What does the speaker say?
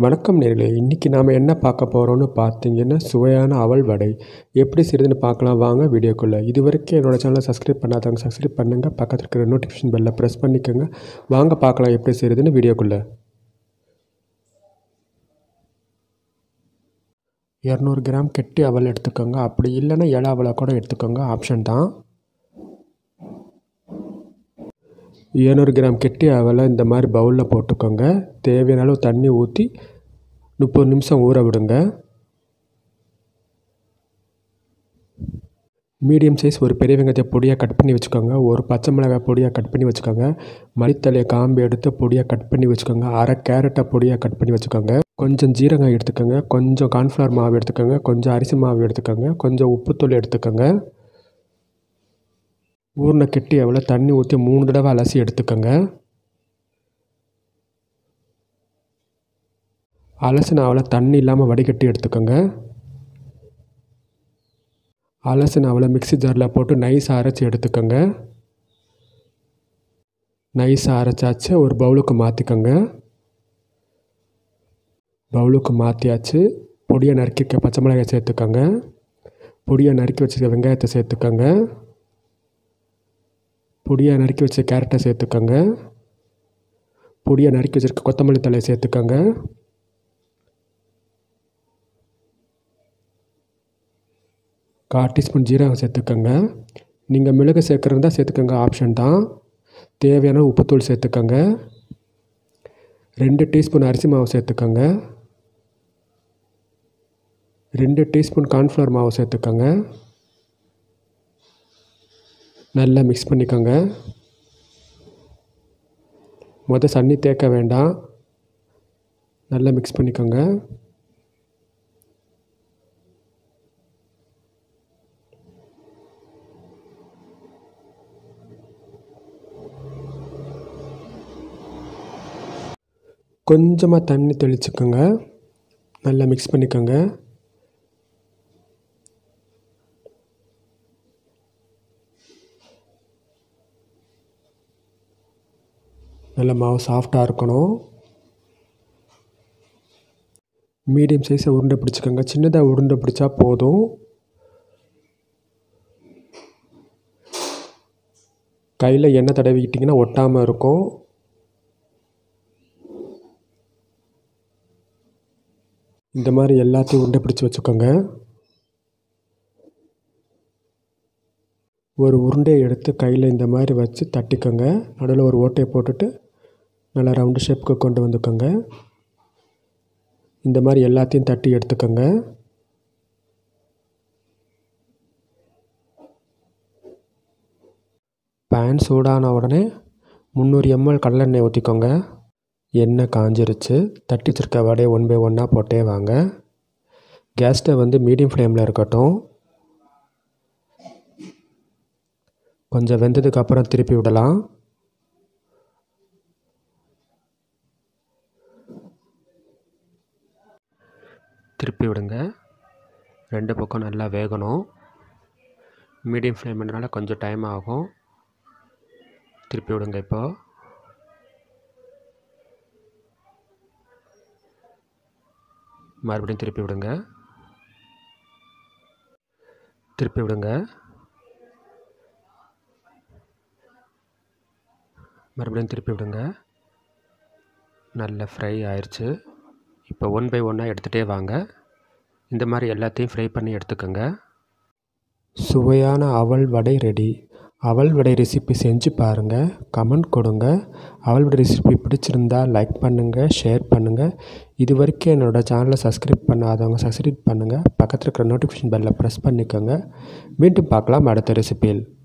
வணக்கம் நேர்களே இன்றைக்கி நாம் என்ன பார்க்க போகிறோம்னு பார்த்தீங்கன்னா சுவையான அவல் வடை எப்படி செய்யுதுன்னு பார்க்கலாம் வாங்க வீடியோக்குள்ளே இது வரைக்கும் என்னோட சேனலை சப்ஸ்கிரைப் பண்ணாதவங்க சப்ஸ்கிரைப் பண்ணுங்கள் பக்கத்தில் இருக்கிற நோட்டிஃபிகேஷன் பெல்லை ப்ரெஸ் பண்ணிக்கோங்க வாங்க பார்க்கலாம் எப்படி செய்யுதுன்னு வீடியோக்குள்ளே இரநூறு கிராம் கெட்டி அவல் எடுத்துக்கோங்க அப்படி இல்லைன்னா இலை அவலை கூட எடுத்துக்கோங்க ஆப்ஷன் தான் இரநூறு கிராம் கெட்டி அவலை இந்த மாதிரி பவுலில் போட்டுக்கோங்க தேவையான அளவு தண்ணி ஊற்றி முப்பது நிமிஷம் ஊற விடுங்க மீடியம் சைஸ் ஒரு பெரிய வெங்காயத்தை பொடியாக கட் பண்ணி வச்சுக்கோங்க ஒரு பச்சை மிளகாய் பொடியாக கட் பண்ணி வச்சுக்கோங்க மளித்தலையை காம்பு எடுத்து பொடியாக கட் பண்ணி வச்சுக்கோங்க அரை கேரட்டை பொடியாக கட் பண்ணி வச்சுக்கோங்க கொஞ்சம் ஜீரகம் எடுத்துக்கோங்க கொஞ்சம் கார்ன்ஃப்ளவர் மாவு எடுத்துக்கோங்க கொஞ்சம் அரிசி மாவு எடுத்துக்கோங்க கொஞ்சம் உப்புத்தூள் எடுத்துக்கோங்க ஊறின கெட்டி எவ்வளோ தண்ணி ஊற்றி மூணு தடவை அலசி எடுத்துக்கோங்க அலசின அவளை தண்ணி இல்லாமல் வடிகட்டி எடுத்துக்கோங்க அலசின அவளை மிக்ஸி ஜாரில் போட்டு நைஸாக அரைச்சி எடுத்துக்கோங்க நைஸாக அரைச்சாச்சு ஒரு பவுலுக்கு மாற்றிக்கோங்க பவுலுக்கு மாற்றியாச்சு பொடியை நறுக்கிக்க பச்சை மிளகாய் சேர்த்துக்கோங்க பொடியை நறுக்கி வச்சுருக்க வெங்காயத்தை சேர்த்துக்கோங்க பொடியாக நறுக்கி வச்ச கேரட்டை சேர்த்துக்கோங்க பொடியாக நறுக்கி வச்சுருக்க கொத்தமல்லி தலையை சேர்த்துக்கோங்க கால் டீஸ்பூன் ஜீரகம் சேர்த்துக்கோங்க நீங்கள் மிளகு சேர்க்குறதா சேர்த்துக்கோங்க ஆப்ஷன் தான் தேவையான உப்புத்தூள் சேர்த்துக்கோங்க ரெண்டு டீஸ்பூன் அரிசி மாவு சேர்த்துக்கோங்க ரெண்டு டீஸ்பூன் கார்ன்ஃப்ளவர் மாவு சேர்த்துக்கோங்க நல்லா மிக்ஸ் பண்ணிக்கோங்க மொதல் தண்ணி தேக்க வேண்டாம் நல்லா மிக்ஸ் பண்ணிக்கோங்க கொஞ்சமாக தண்ணி தெளிச்சுக்கோங்க நல்லா மிக்ஸ் பண்ணிக்கோங்க நல்ல மாவு சாஃப்டாக இருக்கணும் மீடியம் சைஸை உருண்டை பிடிச்சிக்கோங்க சின்னதாக உருண்டை பிடிச்சா போதும் கையில் எண்ணெய் தடவிக்கிட்டிங்கன்னா ஒட்டாமல் இருக்கும் இந்த மாதிரி எல்லாத்தையும் உருண்டை பிடிச்சி வச்சுக்கோங்க ஒரு உருண்டையை எடுத்து கையில் இந்த மாதிரி வச்சு தட்டிக்கோங்க நடுவில் ஒரு ஓட்டையை போட்டுட்டு நல்லா ரவுண்டு ஷேப்புக்கு கொண்டு வந்துக்கோங்க இந்த மாதிரி எல்லாத்தையும் தட்டி எடுத்துக்கோங்க பேன் சூடான உடனே முந்நூறு எம்எல் கடலெண்ணெய் ஊற்றிக்கோங்க எண்ணெய் காஞ்சிருச்சு தட்டி வச்சுருக்க வடையை ஒன் பை ஒன்னாக போட்டே வாங்க கேஸ் ஸ்டவ் வந்து மீடியம் ஃப்ளேமில் இருக்கட்டும் கொஞ்சம் வெந்ததுக்கப்புறம் திருப்பி விடலாம் திருப்பி விடுங்க ரெண்டு பக்கம் நல்லா வேகணும் மீடியம் ஃப்ளேம்னால கொஞ்சம் டைம் ஆகும் திருப்பி விடுங்க இப்போ மறுபடியும் திருப்பி விடுங்க திருப்பி விடுங்க மறுபடியும் திருப்பி விடுங்க நல்ல ஃப்ரை ஆயிடுச்சு இப்போ ஒன் பை ஒன்னாக எடுத்துகிட்டே வாங்க இந்த மாதிரி எல்லாத்தையும் ஃப்ரை பண்ணி எடுத்துக்கோங்க சுவையான அவல் வடை ரெடி அவல் வடை ரெசிபி செஞ்சு பாருங்கள் கமெண்ட் கொடுங்க அவல் வடை ரெசிபி பிடிச்சிருந்தா லைக் பண்ணுங்கள் ஷேர் பண்ணுங்கள் இது வரைக்கும் என்னோடய சேனலை சப்ஸ்கிரைப் பண்ணாதவங்க சப்ஸ்கிரைப் பண்ணுங்கள் பக்கத்தில் இருக்கிற நோட்டிஃபிகேஷன் பெல்லை ப்ரெஸ் பண்ணிக்கோங்க மீண்டும் பார்க்கலாம் அடுத்த ரெசிபியில்